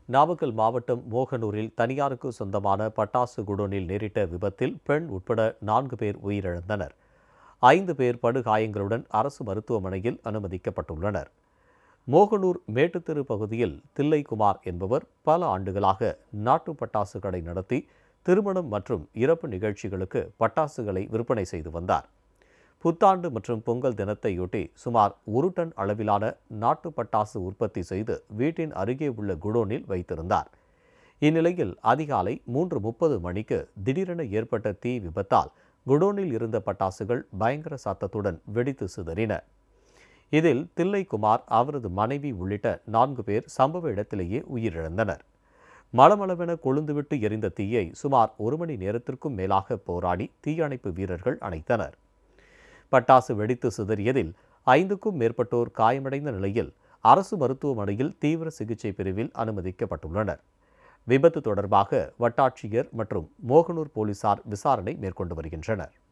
நாமக்கல் மாவட்டம் மோகனூரில் தனியாருக்கு சொந்தமான பட்டாசு குடோனில் நேரிட்ட விபத்தில் பெண் உட்பட நான்கு பேர் உயிரிழந்தனர் ஐந்து பேர் படுகாயங்களுடன் அரசு மருத்துவமனையில் அனுமதிக்கப்பட்டுள்ளனர் மோகனூர் மேட்டுத்தெரு பகுதியில் தில்லைக்குமார் என்பவர் பல ஆண்டுகளாக நாட்டு பட்டாசு கடை நடத்தி திருமணம் மற்றும் இறப்பு நிகழ்ச்சிகளுக்கு பட்டாசுகளை விற்பனை செய்து வந்தார் புத்தாண்டு மற்றும் பொங்கல் தினத்தையொட்டி சுமார் ஒரு டன் அளவிலான நாட்டு பட்டாசு உற்பத்தி செய்து வீட்டின் அருகே உள்ள குடோனில் வைத்திருந்தார் இந்நிலையில் அதிகாலை மூன்று முப்பது மணிக்கு திடீரென ஏற்பட்ட தீ விபத்தால் குடோனில் இருந்த பட்டாசுகள் பயங்கர சத்தத்துடன் வெடித்து சிதறின இதில் தில்லைக்குமார் அவரது மனைவி உள்ளிட்ட நான்கு பேர் சம்பவ இடத்திலேயே உயிரிழந்தனர் மளமளவென கொழுந்துவிட்டு எரிந்த தீயை சுமார் ஒரு மணி நேரத்திற்கும் மேலாக போராடி தீயணைப்பு வீரர்கள் அணைத்தனர் பட்டாசு வெடித்து சிதறியதில் ஐந்துக்கும் மேற்பட்டோர் காயமடைந்த நிலையில் அரசு மருத்துவமனையில் தீவிர சிகிச்சை பிரிவில் அனுமதிக்கப்பட்டுள்ளனர் விபத்து தொடர்பாக வட்டாட்சியர் மற்றும் மோகனூர் போலீசார் விசாரணை மேற்கொண்டு வருகின்றனர்